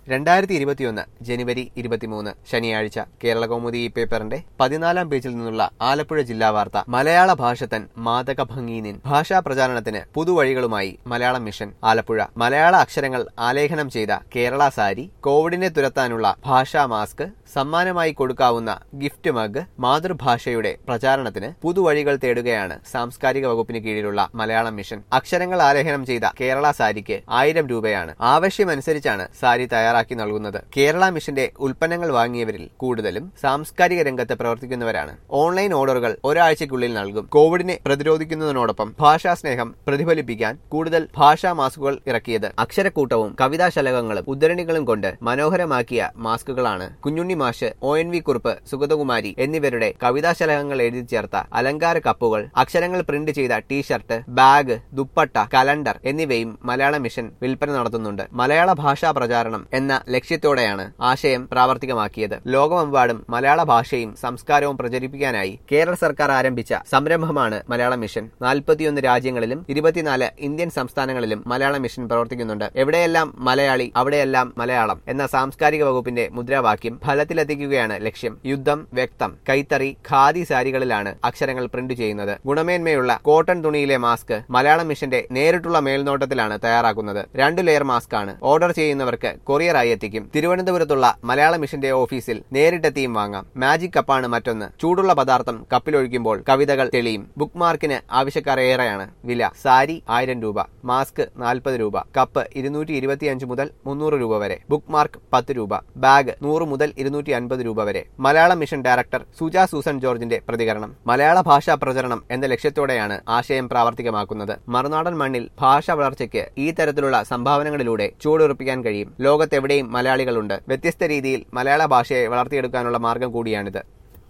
രണ്ടായിരത്തി ഇരുപത്തിയൊന്ന് ജനുവരി ഇരുപത്തിമൂന്ന് ശനിയാഴ്ച കേരള കൗമുദി ഈ പേപ്പറിന്റെ പതിനാലാം പേജിൽ നിന്നുള്ള ആലപ്പുഴ ജില്ലാ വാർത്ത മലയാള ഭാഷ തൻ മാതക ഭംഗീനിൻ ഭാഷാ പ്രചാരണത്തിന് പുതുവഴികളുമായി മലയാളം മിഷൻ ആലപ്പുഴ മലയാള അക്ഷരങ്ങൾ ആലേഖനം ചെയ്ത കേരള സാരി കോവിഡിനെ തുരത്താനുള്ള ഭാഷാ മാസ്ക് സമ്മാനമായി കൊടുക്കാവുന്ന ഗിഫ്റ്റ് മഗ് മാതൃഭാഷയുടെ പ്രചാരണത്തിന് പുതുവഴികൾ തേടുകയാണ് സാംസ്കാരിക വകുപ്പിന് കീഴിലുള്ള മലയാളം മിഷൻ അക്ഷരങ്ങൾ ആലേഖനം ചെയ്ത കേരള സാരിക്ക് ആയിരം രൂപയാണ് ആവശ്യമനുസരിച്ചാണ് സാരി തയ്യാറാക്കി നൽകുന്നത് കേരള മിഷന്റെ ഉൽപ്പന്നങ്ങൾ വാങ്ങിയവരിൽ കൂടുതലും സാംസ്കാരിക രംഗത്ത് പ്രവർത്തിക്കുന്നവരാണ് ഓൺലൈൻ ഓർഡറുകൾ ഒരാഴ്ചയ്ക്കുള്ളിൽ നൽകും കോവിഡിനെ പ്രതിരോധിക്കുന്നതിനോടൊപ്പം ഭാഷാ സ്നേഹം പ്രതിഫലിപ്പിക്കാൻ കൂടുതൽ ഭാഷാ മാസ്കുകൾ ഇറക്കിയത് അക്ഷരക്കൂട്ടവും കവിതാശലകങ്ങളും ഉദ്ധരണികളും കൊണ്ട് മനോഹരമാക്കിയ മാസ്കുകളാണ് കുഞ്ഞുണ്ണി മാഷ് O N V Kurup Sugathakumari എന്നിവരുടെ കവിതാശലകങ്ങൾ എഴുതി ചേർത്ത അലങ്കാര കപ്പുകൾ അക്ഷരങ്ങൾ പ്രിന്റ് ചെയ്ത ടീഷർട്ട് ബാഗ് ദുപ്പട്ട കലണ്ടർ എന്നിവയും മലയാള മിഷൻ വിൽപ്പന നടത്തുന്നുണ്ട് മലയാള ഭാഷാ പ്രചാരണം എന്ന ലക്ഷ്യത്തോടെയാണ് ആശയം പ്രാവർത്തികമാക്കിയത് ലോകമെമ്പാടും മലയാള ഭാഷയും സംസ്കാരവും പ്രചരിപ്പിക്കാനായി കേരള സർക്കാർ ആരംഭിച്ച സംരംഭമാണ് മലയാള മിഷൻ നാൽപ്പത്തിയൊന്ന് രാജ്യങ്ങളിലും ഇരുപത്തിനാല് ഇന്ത്യൻ സംസ്ഥാനങ്ങളിലും മലയാള മിഷൻ പ്രവർത്തിക്കുന്നുണ്ട് എവിടെയെല്ലാം മലയാളി അവിടെയെല്ലാം മലയാളം എന്ന സാംസ്കാരിക വകുപ്പിന്റെ മുദ്രാവാക്യം ഫലത്തിലെത്തിക്കുകയാണ് ലക്ഷ്യം യുദ്ധം വ്യക്തം കൈത്തറി ഖാദി സാരികളിലാണ് അക്ഷരങ്ങൾ പ്രിന്റ് ചെയ്യുന്നത് ഗുണമേന്മയുള്ള കോട്ടൺ തുണിയിലെ മാസ്ക് മലയാളം മിഷന്റെ നേരിട്ടുള്ള മേൽനോട്ടത്തിലാണ് തയ്യാറാക്കുന്നത് രണ്ട് ലെയർ മാസ്ക് ആണ് ഓർഡർ ചെയ്യുന്നവർക്ക് കൊറിയറായി എത്തിക്കും തിരുവനന്തപുരത്തുള്ള മലയാള മിഷന്റെ ഓഫീസിൽ നേരിട്ടെത്തിയും വാങ്ങാം മാജിക് കപ്പാണ് മറ്റൊന്ന് ചൂടുള്ള പദാർത്ഥം കപ്പിലൊഴിക്കുമ്പോൾ കവിതകൾ തെളിയും ബുക്ക് മാർക്കിന് ആവശ്യക്കാർ ഏറെയാണ് വില സാരി ആയിരം രൂപ മാസ്ക് നാൽപ്പത് രൂപ കപ്പ് ഇരുന്നൂറ്റി ഇരുപത്തിയഞ്ച് മുതൽ മുന്നൂറ് രൂപ വരെ ബുക്ക് മാർക്ക് പത്ത് രൂപ ബാഗ് നൂറ് മുതൽ ഇരുന്നൂറ്റി അൻപത് രൂപ വരെ Malayalam mission director Suja Susan ജോർജിന്റെ പ്രതികരണം മലയാള ഭാഷാ പ്രചരണം എന്ന ലക്ഷ്യത്തോടെയാണ് ആശയം പ്രാവർത്തികമാക്കുന്നത് മറുനാടൻ മണ്ണിൽ ഭാഷ വളർച്ചയ്ക്ക് ഈ തരത്തിലുള്ള സംഭാവനകളിലൂടെ ചൂടുറപ്പിക്കാൻ കഴിയും ലോകത്തെവിടെയും മലയാളികളുണ്ട് വ്യത്യസ്ത രീതിയിൽ മലയാള ഭാഷയെ വളർത്തിയെടുക്കാനുള്ള മാർഗം കൂടിയാണിത്